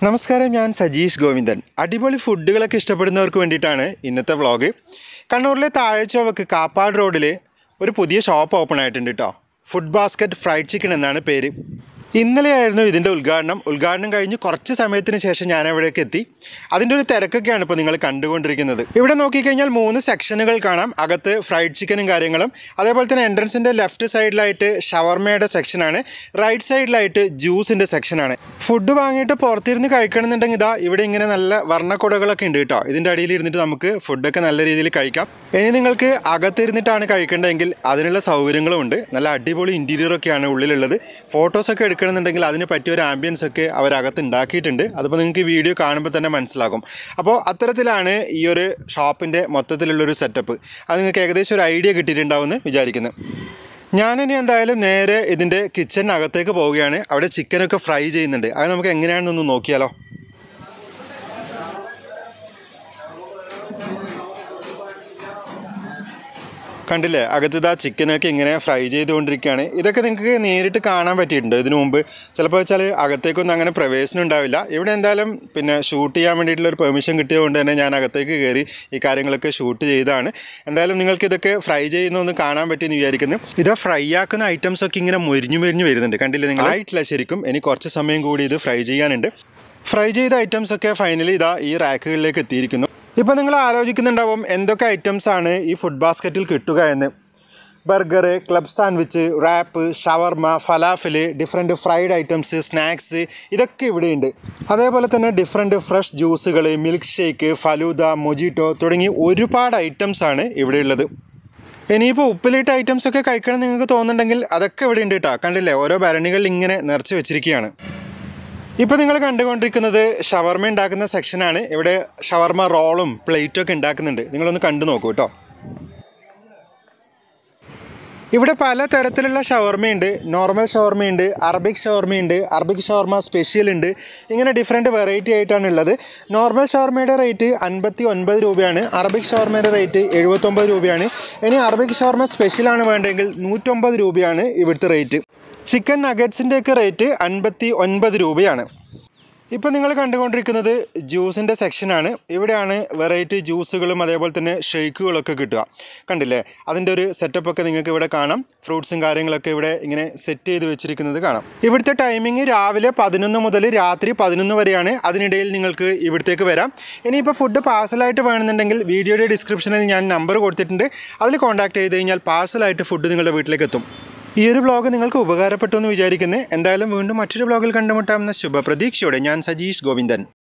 നമസ്കാരം ഞാൻ സജീഷ് ഗോവിന്ദൻ അടിപൊളി ഫുഡുകളൊക്കെ ഇഷ്ടപ്പെടുന്നവർക്ക് വേണ്ടിയിട്ടാണ് ഇന്നത്തെ വ്ളോഗ് കണ്ണൂരിലെ താഴെച്ചോവക്ക് കാപ്പാട് റോഡിൽ ഒരു പുതിയ ഷോപ്പ് ഓപ്പൺ ആയിട്ടുണ്ട് കേട്ടോ ഫുഡ് ബാസ്ക്കറ്റ് ഫ്രൈഡ് ചിക്കൻ എന്നാണ് പേര് ഇന്നലെയായിരുന്നു ഇതിൻ്റെ ഉദ്ഘാടനം ഉദ്ഘാടനം കഴിഞ്ഞ് കുറച്ച് സമയത്തിന് ശേഷം ഞാൻ അവിടേക്ക് എത്തി അതിൻ്റെ ഒരു തിരക്കൊക്കെയാണ് ഇപ്പോൾ നിങ്ങൾ കണ്ടുകൊണ്ടിരിക്കുന്നത് ഇവിടെ നോക്കിക്കഴിഞ്ഞാൽ മൂന്ന് സെക്ഷനുകൾ കാണാം അകത്ത് ഫ്രൈഡ് ചിക്കനും കാര്യങ്ങളും അതേപോലെ തന്നെ എൻട്രൻസിൻ്റെ ലെഫ്റ്റ് സൈഡിലായിട്ട് ഷവർമയുടെ സെക്ഷനാണ് റൈറ്റ് സൈഡിലായിട്ട് ജ്യൂസിൻ്റെ സെക്ഷനാണ് ഫുഡ് വാങ്ങിയിട്ട് പുറത്തിരുന്ന് കഴിക്കണമെന്നുണ്ടെങ്കിൽ ഇതാ ഇവിടെ ഇങ്ങനെ നല്ല വർണ്ണക്കുടകളൊക്കെ ഉണ്ട് കേട്ടോ ഇതിൻ്റെ അടിയിൽ ഇരുന്നിട്ട് നമുക്ക് ഫുഡൊക്കെ നല്ല രീതിയിൽ കഴിക്കാം ഇനി നിങ്ങൾക്ക് അകത്തിരുന്നിട്ടാണ് കഴിക്കേണ്ടതെങ്കിൽ അതിനുള്ള സൗകര്യങ്ങളും ഉണ്ട് നല്ല അടിപൊളി ഇൻറ്റീരിയറൊക്കെയാണ് ഉള്ളിലുള്ളത് ഫോട്ടോസൊക്കെ എടുക്കണമെന്നുണ്ടെങ്കിൽ അതിന് പറ്റിയ ഒരു ആംബിയൻസ് ഒക്കെ അവരകത്ത് ഉണ്ടാക്കിയിട്ടുണ്ട് അതിപ്പോൾ നിങ്ങൾക്ക് ഈ വീഡിയോ കാണുമ്പോൾ തന്നെ മനസ്സിലാകും അപ്പോൾ അത്തരത്തിലാണ് ഈ ഒരു ഷോപ്പിൻ്റെ മൊത്തത്തിലുള്ളൊരു സെറ്റപ്പ് അത് നിങ്ങൾക്ക് ഏകദേശം ഒരു ഐഡിയ കിട്ടിയിട്ടുണ്ടാവുമെന്ന് വിചാരിക്കുന്നു ഞാനിനി എന്തായാലും നേരെ ഇതിൻ്റെ കിച്ചണിനകത്തേക്ക് പോവുകയാണ് അവിടെ ചിക്കനൊക്കെ ഫ്രൈ ചെയ്യുന്നുണ്ട് അത് നമുക്ക് എങ്ങനെയാണെന്നൊന്ന് നോക്കിയാലോ കണ്ടില്ലേ അകത്ത് ഇതാ ചിക്കനൊക്കെ ഇങ്ങനെ ഫ്രൈ ചെയ്തുകൊണ്ടിരിക്കുകയാണ് ഇതൊക്കെ നിങ്ങൾക്ക് നേരിട്ട് കാണാൻ പറ്റിയിട്ടുണ്ട് ഇതിനു മുമ്പ് ചിലപ്പോൾ വെച്ചാൽ അകത്തേക്കൊന്നും അങ്ങനെ പ്രവേശനം ഉണ്ടാവില്ല ഇവിടെ എന്തായാലും പിന്നെ ഷൂട്ട് ചെയ്യാൻ വേണ്ടിയിട്ടുള്ള ഒരു പെർമിഷൻ കിട്ടിയതുകൊണ്ട് തന്നെ ഞാൻ അകത്തേക്ക് കയറി ഈ കാര്യങ്ങളൊക്കെ ഷൂട്ട് ചെയ്തതാണ് എന്തായാലും നിങ്ങൾക്ക് ഇതൊക്കെ ഫ്രൈ ചെയ്യുന്നൊന്ന് കാണാൻ പറ്റിയെന്ന് വിചാരിക്കുന്നു ഇത് ഫ്രൈ ആക്കുന്ന ഐറ്റംസ് ഒക്കെ ഇങ്ങനെ മുരിഞ്ഞു മുരിഞ്ഞു വരുന്നുണ്ട് കണ്ടില്ലേ നിങ്ങൾ ആയിട്ടില്ല ശരിക്കും ഇനി കുറച്ച് സമയം കൂടി ഇത് ഫ്രൈ ചെയ്യാനുണ്ട് ഫ്രൈ ചെയ്ത ഐറ്റംസ് ഒക്കെ ഫൈനലി ഇതാ ഈ റാക്കുകളിലേക്ക് എത്തിയിരിക്കുന്നു ഇപ്പോൾ നിങ്ങൾ ആലോചിക്കുന്നുണ്ടാവും എന്തൊക്കെ ഐറ്റംസ് ആണ് ഈ ഫുഡ് ബാസ്ക്കറ്റിൽ കിട്ടുക എന്ന് burger club sandwich wrap shawarma falafel different fried items snacks ഇതൊക്കെ ഇവിടെയുണ്ട് അതേപോലെ തന്നെ ഡിഫറെൻറ്റ് ഫ്രഷ് ജ്യൂസുകൾ മിൽക്ക് ഷേക്ക് ഫലൂദ മൊജിറ്റോ തുടങ്ങി ഒരുപാട് ഐറ്റംസ് ആണ് ഇവിടെയുള്ളത് ഇനിയിപ്പോൾ ഉപ്പിലിട്ട ഐറ്റംസ് ഒക്കെ കഴിക്കണം എന്ന് നിങ്ങൾക്ക് തോന്നുന്നുണ്ടെങ്കിൽ അതൊക്കെ ഇവിടെ ഉണ്ട് കേട്ടോ കണ്ടില്ലേ ഓരോ ഭരണികളിൽ ഇങ്ങനെ നിറച്ച് വെച്ചിരിക്കുകയാണ് ഇപ്പോൾ നിങ്ങൾ കണ്ടുകൊണ്ടിരിക്കുന്നത് ഷവർമ ഉണ്ടാക്കുന്ന സെക്ഷനാണ് ഇവിടെ ഷവർമ റോളും പ്ലേറ്റും ഒക്കെ ഉണ്ടാക്കുന്നുണ്ട് നിങ്ങളൊന്ന് കണ്ടു നോക്കൂ കേട്ടോ ഇവിടെ പല തരത്തിലുള്ള ഷവർമയുണ്ട് നോർമൽ ഷവർമയുണ്ട് അറബിക് ഷവർമയുണ്ട് അറബിക് ഷവർമ സ്പെഷ്യൽ ഉണ്ട് ഇങ്ങനെ ഡിഫറെൻറ്റ് വെറൈറ്റി ആയിട്ടാണ് ഉള്ളത് നോർമൽ ഷവർമയുടെ റേറ്റ് അൻപത്തി ഒൻപത് രൂപയാണ് അറബിക് ഷവർമയുടെ റേറ്റ് എഴുപത്തൊമ്പത് രൂപയാണ് ഇനി അറബിക് ഷവർമ സ്പെഷ്യലാണ് വേണ്ടെങ്കിൽ നൂറ്റൊമ്പത് രൂപയാണ് ഇവിടുത്തെ റേറ്റ് ചിക്കൻ നഗറ്റ്സിൻ്റെയൊക്കെ റേറ്റ് അൻപത്തി ഒൻപത് രൂപയാണ് ഇപ്പോൾ നിങ്ങൾ കണ്ടുകൊണ്ടിരിക്കുന്നത് ജ്യൂസിൻ്റെ സെക്ഷനാണ് ഇവിടെയാണ് വെറൈറ്റി ജ്യൂസുകളും അതേപോലെ തന്നെ ഷെയ്ക്കുകളൊക്കെ കിട്ടുക കണ്ടില്ലേ അതിൻ്റെ ഒരു സെറ്റപ്പൊക്കെ നിങ്ങൾക്ക് ഇവിടെ കാണാം ഫ്രൂട്ട്സും കാര്യങ്ങളൊക്കെ ഇവിടെ ഇങ്ങനെ സെറ്റ് ചെയ്ത് വെച്ചിരിക്കുന്നത് കാണാം ഇവിടുത്തെ ടൈമിംഗ് രാവിലെ പതിനൊന്ന് മുതൽ രാത്രി പതിനൊന്ന് വരെയാണ് അതിനിടയിൽ നിങ്ങൾക്ക് ഇവിടത്തേക്ക് വരാം ഇനിയിപ്പോൾ ഫുഡ് പാഴ്സലായിട്ട് വേണമെന്നുണ്ടെങ്കിൽ വീഡിയോയുടെ ഡിസ്ക്രിപ്ഷനിൽ ഞാൻ നമ്പർ കൊടുത്തിട്ടുണ്ട് അതിൽ കോൺടാക്ട് ചെയ്ത് കഴിഞ്ഞാൽ പാഴ്സലായിട്ട് ഫുഡ് നിങ്ങളുടെ വീട്ടിലേക്ക് എത്തും ഈ ഒരു വ്ളോഗ് നിങ്ങൾക്ക് ഉപകാരപ്പെട്ടു എന്ന് വിചാരിക്കുന്നു എന്തായാലും വീണ്ടും മറ്റൊരു വ്ളോഗിൽ കണ്ടുമുട്ടാമെന്ന ശുഭപ്രതീക്ഷയോടെ ഞാൻ സജീഷ് ഗോവിന്ദൻ